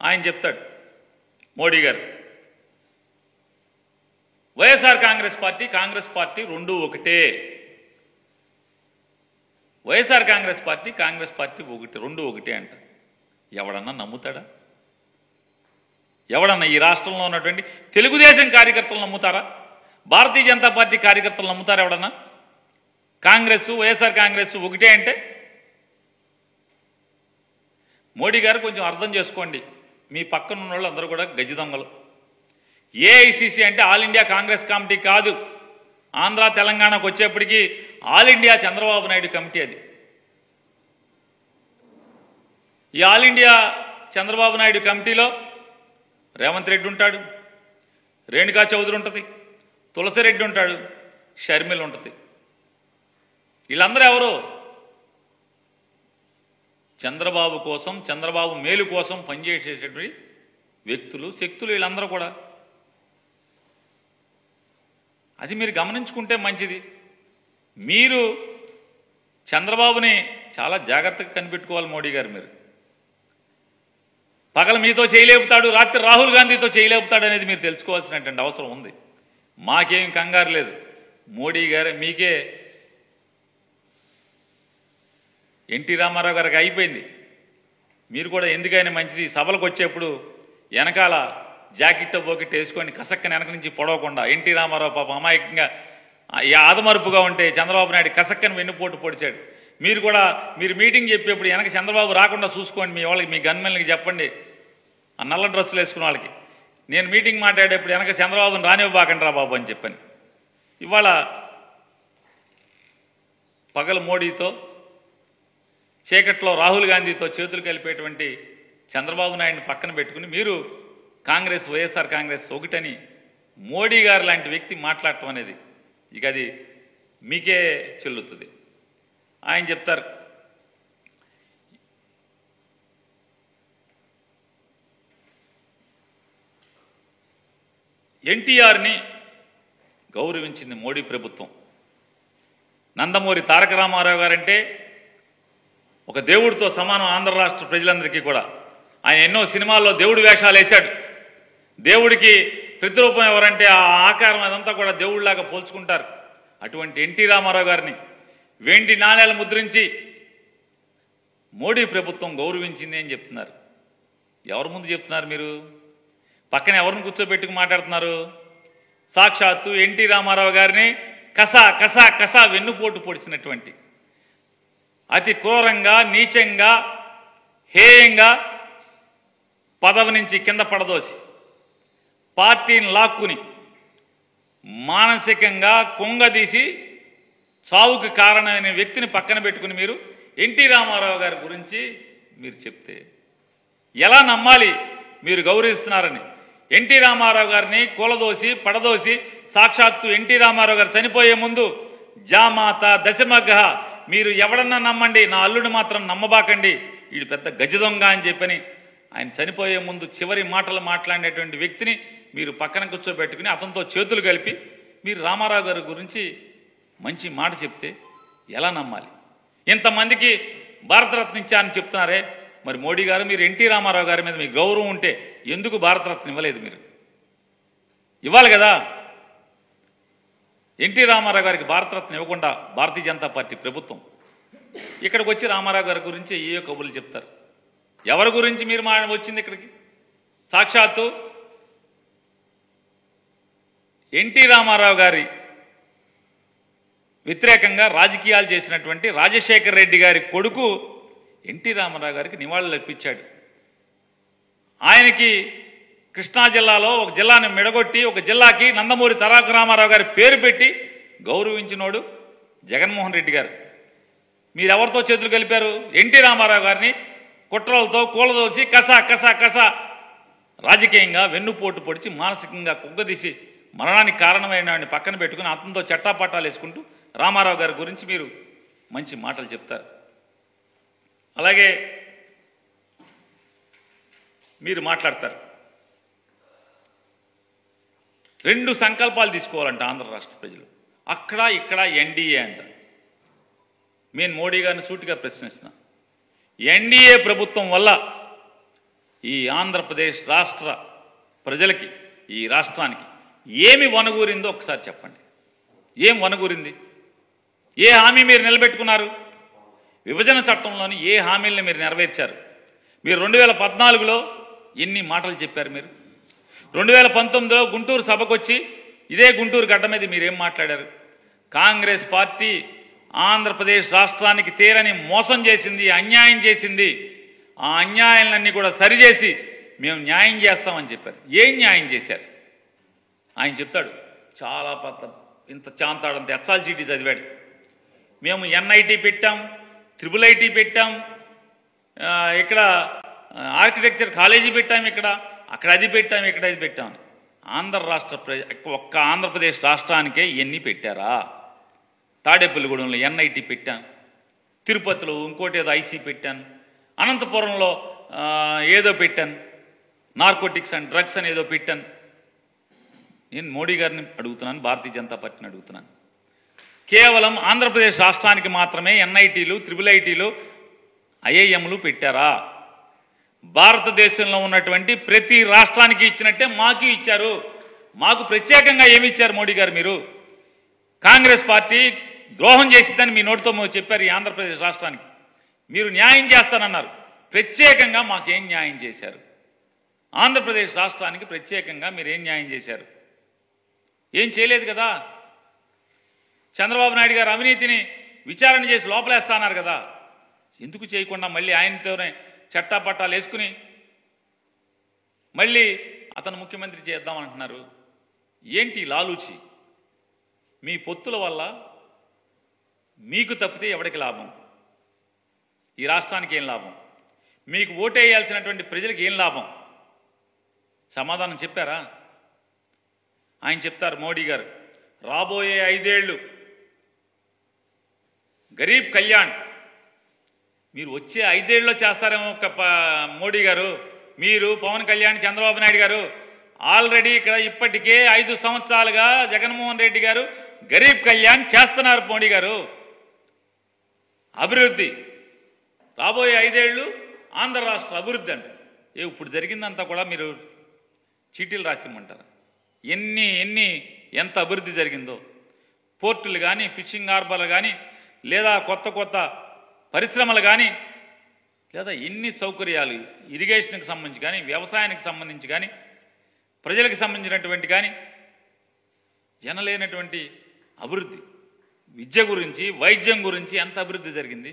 ఆయన చెప్తాడు మోడీ గారు YSR Congress party Congress party రెండు ఒకటే YSR Congress party Congress party ఒకటి రెండు ఒకటే అంట ఎవడన్నా నమ్ముతాడా ఎవడన్నా ఈ రాష్ట్రంలో ఉన్నటువంటి తెలుగుదేశం కార్యకర్తలు నమ్ముతారా భారతీయ జనతా పార్టీ కార్యకర్తలు నమ్ముతారా ఎవడన్నా కాంగ్రెస్ వైఎస్ఆర్ కాంగ్రెస్ ఒకటే అంటే మోడీ గారు కొంచెం అర్థం చేసుకోండి మీ పక్కన ఉన్న వాళ్ళు అందరూ కూడా గజి దొంగలు ఏఐసిసి అంటే ఆల్ ఇండియా కాంగ్రెస్ కమిటీ కాదు ఆంధ్ర తెలంగాణకు వచ్చేప్పటికి all India Chandrababu Naidu committee అది ఈ ఆల్ ఇండియా చంద్రబాబు నాయుడు కమిటీలో రేవంత్ రెడ్డి ఉంటాడు రేణుకా చౌదరి ఉంటుంది తులసిరెడ్డి ఉంటాడు షర్మిల్ ఉంటుంది వీళ్ళందరూ ఎవరు చంద్రబాబు కోసం చంద్రబాబు మేలు కోసం పనిచేసేటువంటి వ్యక్తులు శక్తులు వీళ్ళందరూ కూడా అది మీరు గమనించుకుంటే మంచిది మీరు చంద్రబాబుని చాలా జాగ్రత్తగా కనిపెట్టుకోవాలి మోడీ గారు మీరు పగల మీతో చేయలేపుతాడు రాత్రి రాహుల్ గాంధీతో చేయలేపుతాడు అనేది మీరు తెలుసుకోవాల్సినటువంటి అవసరం ఉంది మాకేం కంగారు లేదు మోడీ గారు మీకే ఎన్టీ రామారావు గారికి అయిపోయింది మీరు కూడా ఎందుకైనా మంచిది సభలకు వచ్చేప్పుడు వెనకాల జాకెట్ పోకెట్ వేసుకొని కసక్కని వెనక నుంచి పొడవకుండా ఎన్టీ రామారావు పాపం అమాయకంగా ఆ, ఈ ఆదమరుపుగా ఉంటే చంద్రబాబు నాయుడు కసక్కని వెన్నుపోటు పొడిచాడు మీరు కూడా మీరు మీటింగ్ చెప్పేప్పుడు వెనక చంద్రబాబు రాకుండా చూసుకోండి మీ వాళ్ళకి మీ గన్మెన్లకి చెప్పండి ఆ నల్ల డ్రెస్సులు వేసుకున్న వాళ్ళకి నేను మీటింగ్ మాట్లాడేప్పుడు వెనక చంద్రబాబుని రానివ్వబాకండి రా బాబు అని చెప్పని ఇవాళ పగలు మోడీతో చీకట్లో రాహుల్ గాంధీతో చేతులు కలిపేటువంటి చంద్రబాబు నాయుడిని పక్కన పెట్టుకుని మీరు కాంగ్రెస్ వైఎస్ఆర్ కాంగ్రెస్ ఒకటని మోడీ గారు లాంటి వ్యక్తి మాట్లాడటం అనేది ఇక అది మీకే చెల్లుతుంది ఆయన చెప్తారు ఎన్టీఆర్ని గౌరవించింది మోడీ ప్రభుత్వం నందమూరి తారక రామారావు గారంటే ఒక దేవుడితో సమానం ఆంధ్ర రాష్ట్ర ప్రజలందరికీ కూడా ఆయన ఎన్నో సినిమాల్లో దేవుడి వేషాలు వేశాడు దేవుడికి ప్రతిరూపం ఎవరంటే ఆ ఆకారం అదంతా కూడా దేవుడిలాగా పోల్చుకుంటారు అటువంటి ఎన్టీ రామారావు గారిని వెండి నాణ్యాలు ముద్రించి మోడీ ప్రభుత్వం గౌరవించింది అని చెప్తున్నారు ఎవరి ముందు చెప్తున్నారు మీరు పక్కన ఎవరిని కూర్చోబెట్టుకు మాట్లాడుతున్నారు సాక్షాత్తు ఎన్టీ రామారావు గారిని కసా కసా కసా వెన్నుపోటు పొడిచినటువంటి అతి క్రూరంగా నీచంగా హేయంగా పదవి నుంచి కింద పడదోసి పార్టీని లాక్కుని మానసికంగా కుంగదీసి చావుకి కారణమైన వ్యక్తిని పక్కన పెట్టుకుని మీరు ఎన్టీ రామారావు గారి గురించి మీరు చెప్తే ఎలా నమ్మాలి మీరు గౌరవిస్తున్నారని ఎన్టీ రామారావు గారిని కూలదోసి పడదోసి సాక్షాత్తు ఎన్టీ రామారావు గారు చనిపోయే ముందు జామాత దశమగ మీరు ఎవడన్నా నమ్మండి నా అల్లుడు మాత్రం నమ్మబాకండి వీడు పెద్ద గజ దొంగ అని చెప్పని ఆయన చనిపోయే ముందు చివరి మాటలు మాట్లాడినటువంటి వ్యక్తిని మీరు పక్కన కూర్చోబెట్టుకుని అతనితో చేతులు కలిపి మీరు రామారావు గారి గురించి మంచి మాట చెప్తే ఎలా నమ్మాలి ఇంతమందికి భారతరత్న ఇచ్చారని చెప్తున్నారే మరి మోడీ గారు మీరు ఎన్టీ రామారావు గారి మీద మీ గౌరవం ఉంటే ఎందుకు భారతరత్న ఇవ్వలేదు మీరు ఇవ్వాలి కదా ఎన్టీ రామారావు గారికి భారతరత్న ఇవ్వకుండా భారతీయ జనతా పార్టీ ప్రభుత్వం ఇక్కడికి వచ్చి రామారావు గారి గురించి ఏ కబుర్లు చెప్తారు ఎవరి గురించి మీరు మా వచ్చింది ఇక్కడికి సాక్షాత్తు ఎన్టీ రామారావు గారి వ్యతిరేకంగా రాజకీయాలు చేసినటువంటి రాజశేఖర్ రెడ్డి గారి కొడుకు ఎన్టీ రామారావు గారికి నివాళులు అర్పించాడు ఆయనకి కృష్ణా జిల్లాలో ఒక జిల్లాని మెడగొట్టి ఒక జిల్లాకి నందమూరి తారక రామారావు గారి పేరు పెట్టి గౌరవించినోడు జగన్మోహన్ రెడ్డి గారు మీరెవరితో చేతులు కలిపారు ఎన్టీ రామారావు గారిని కుట్రలతో కూలదోసి కస కస కస రాజకీయంగా వెన్నుపోటు పొడిచి మానసికంగా కుగ్గదీసి మరణానికి కారణమైన వాడిని పక్కన పెట్టుకుని అతనితో చట్టాపట్టాలు వేసుకుంటూ రామారావు గారి గురించి మీరు మంచి మాటలు చెప్తారు అలాగే మీరు మాట్లాడతారు రెండు సంకల్పాలు తీసుకోవాలంట ఆంధ్ర రాష్ట్ర ప్రజలు అక్కడ ఇక్కడ ఎన్డీఏ అంట నేను మోడీ గారిని సూటిగా ప్రశ్నిస్తున్నా ఎన్డీఏ ప్రభుత్వం వల్ల ఈ ఆంధ్రప్రదేశ్ రాష్ట్ర ప్రజలకి ఈ రాష్ట్రానికి ఏమి వనగూరిందో ఒకసారి చెప్పండి ఏం వనగూరింది ఏ హామీ మీరు నిలబెట్టుకున్నారు విభజన చట్టంలోని ఏ హామీలను మీరు నెరవేర్చారు మీరు రెండు వేల పద్నాలుగులో ఎన్ని మాటలు చెప్పారు మీరు రెండు వేల పంతొమ్మిదిలో గుంటూరు సభకు వచ్చి ఇదే గుంటూరు గడ్డ మీద మీరేం మాట్లాడారు కాంగ్రెస్ పార్టీ ఆంధ్రప్రదేశ్ రాష్ట్రానికి తీరని మోసం చేసింది అన్యాయం చేసింది ఆ అన్యాయాలన్నీ కూడా సరిచేసి మేము న్యాయం చేస్తామని చెప్పారు ఏం న్యాయం చేశారు ఆయన చెప్తాడు చాలా పెద్ద ఇంత చాంతాడంత ఎస్ఆల్జీటీ చదివాడు మేము ఎన్ఐటి పెట్టాం త్రిబుల్ ఐటీ పెట్టాం ఆ, ఇక్కడ ఆ, ఆర్కిటెక్చర్ కాలేజీ పెట్టాం ఇక్కడ అక్కడ అది పెట్టాం ఇక్కడ అది పెట్టాం అని. ఆంధ్ర రాష్ట్ర ప్రజ ఒక్క ఆంధ్రప్రదేశ్ రాష్ట్రానికే ఇవన్నీ పెట్టారా తాడేపల్లిగూడెంలో ఎన్ఐటి పెట్టాను తిరుపతిలో ఇంకోటి ఏదో ఐసీ పెట్టాను అనంతపురంలో ఆ, ఏదో పెట్టాను నార్కోటిక్స్ అండ్ డ్రగ్స్ అని ఏదో పెట్టాను నేను మోడీ గారిని అడుగుతున్నాను భారతీయ జనతా పార్టీని అడుగుతున్నాను కేవలం ఆంధ్రప్రదేశ్ రాష్ట్రానికి మాత్రమే ఎన్ఐటీలు త్రిబుల్ ఐటీలు ఐఐఎంలు పెట్టారా భారతదేశంలో ఉన్నటువంటి ప్రతి రాష్ట్రానికి ఇచ్చినట్టే మాకు ఇచ్చారు మాకు ప్రత్యేకంగా ఏమి ఇచ్చారు మోడీ గారు మీరు కాంగ్రెస్ పార్టీ ద్రోహం చేసిందని మీ నోటితో మీరు చెప్పారు ఈ ఆంధ్రప్రదేశ్ రాష్ట్రానికి మీరు న్యాయం చేస్తానన్నారు ప్రత్యేకంగా మాకేం న్యాయం చేశారు ఆంధ్రప్రదేశ్ రాష్ట్రానికి ప్రత్యేకంగా మీరు ఏం న్యాయం చేశారు ఏం చేయలేదు కదా చంద్రబాబు నాయుడు గారు అవినీతిని విచారణ చేసి లోపలేస్తాన్నారు కదా ఎందుకు చేయకుండా మళ్ళీ ఆయనతోనే చట్టాపట్టాలు వేసుకుని మళ్ళీ అతను ముఖ్యమంత్రి చేద్దాం అంటున్నారు ఏంటి ఈ లాలూచి మీ పొత్తుల వల్ల మీకు తప్పితే ఎవరికి లాభం ఈ రాష్ట్రానికి ఏం లాభం మీకు ఓటేయాల్సినటువంటి ప్రజలకు ఏం లాభం సమాధానం చెప్పారా ఆయన చెప్తారు మోడీ గారు రాబోయే ఐదేళ్లు గరీబ్ కళ్యాణ్ మీరు వచ్చే ఐదేళ్ళలో చేస్తారేమో ఒక ప- మోడీ గారు మీరు పవన్ కళ్యాణ్ చంద్రబాబు నాయుడు గారు ఆల్రెడీ ఇక్కడ ఇప్పటికే ఐదు సంవత్సరాలుగా జగన్మోహన్ రెడ్డి గారు గరీబ్ కళ్యాణ్ చేస్తున్నారు మోడీ గారు అభివృద్ధి రాబోయే ఐదేళ్లు ఆంధ్ర రాష్ట్ర అభివృద్ధి అంట ఏ ఇప్పుడు జరిగిందంతా కూడా మీరు చీటీలు రాసిమ్మంటారు ఎన్ని ఎన్ని ఎంత అభివృద్ధి జరిగిందో పోర్టులు కానీ ఫిషింగ్ హార్బర్లు కానీ లేదా కొత్త కొత్త పరిశ్రమలు కానీ లేదా ఎన్ని సౌకర్యాలు ఇరిగేషన్కి సంబంధించి కానీ వ్యవసాయానికి సంబంధించి కానీ ప్రజలకు సంబంధించినటువంటి కానీ జనలేనటువంటి అభివృద్ధి విద్య గురించి వైద్యం గురించి ఎంత అభివృద్ధి జరిగింది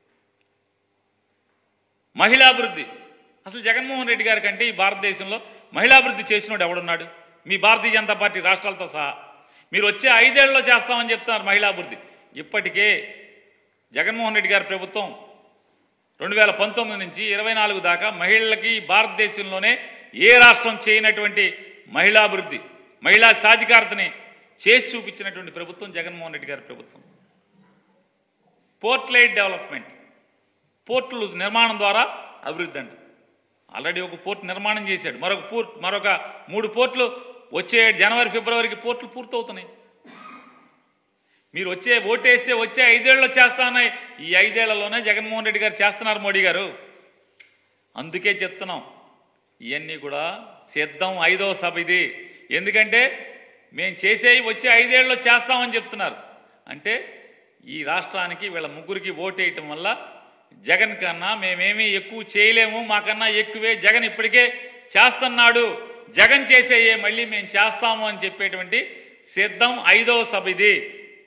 మహిళాభివృద్ధి అసలు జగన్మోహన్ రెడ్డి గారి కంటే ఈ భారతదేశంలో మహిళాభివృద్ధి చేసినోడు ఎవడున్నాడు మీ భారతీయ జనతా పార్టీ రాష్ట్రాలతో సహా మీరు వచ్చే ఐదేళ్లలో చేస్తామని చెప్తున్నారు మహిళాభివృద్ధి ఇప్పటికే జగన్మోహన్ రెడ్డి గారి ప్రభుత్వం రెండు వేల పంతొమ్మిది నుంచి ఇరవై నాలుగు దాకా మహిళలకి భారతదేశంలోనే ఏ రాష్ట్రం చేయనటువంటి మహిళాభివృద్ధి మహిళా సాధికారతని చేసి చూపించినటువంటి ప్రభుత్వం జగన్మోహన్ రెడ్డి గారి ప్రభుత్వం పోర్ట్ లైట్ డెవలప్మెంట్ పోర్టులు నిర్మాణం ద్వారా అభివృద్ధి అంట ఆల్రెడీ ఒక పోర్ట్ నిర్మాణం చేశాడు మరొక పోర్ట్ మరొక మూడు పోర్ట్లు వచ్చే జనవరి ఫిబ్రవరికి పోర్ట్లు పూర్తవుతున్నాయి మీరు వచ్చే ఓటేస్తే వచ్చే ఐదేళ్ళు చేస్తానాయి ఈ ఐదేళ్లలోనే జగన్మోహన్ రెడ్డి గారు చేస్తున్నారు మోడీ గారు అందుకే చెప్తున్నాం ఇవన్నీ కూడా సిద్ధం ఐదవ సభ ఇది ఎందుకంటే మేము చేసేవి వచ్చే ఐదేళ్ళలో చేస్తామని చెప్తున్నారు అంటే ఈ రాష్ట్రానికి వీళ్ళ ముగ్గురికి ఓటేయటం వల్ల జగన్ కన్నా మేమేమీ ఎక్కువ చేయలేము మాకన్నా ఎక్కువే జగన్ ఇప్పటికే చేస్తున్నాడు జగన్ చేసేయే మళ్ళీ మేము చేస్తాము అని చెప్పేటువంటి సిద్ధం ఐదవ సభ ఇది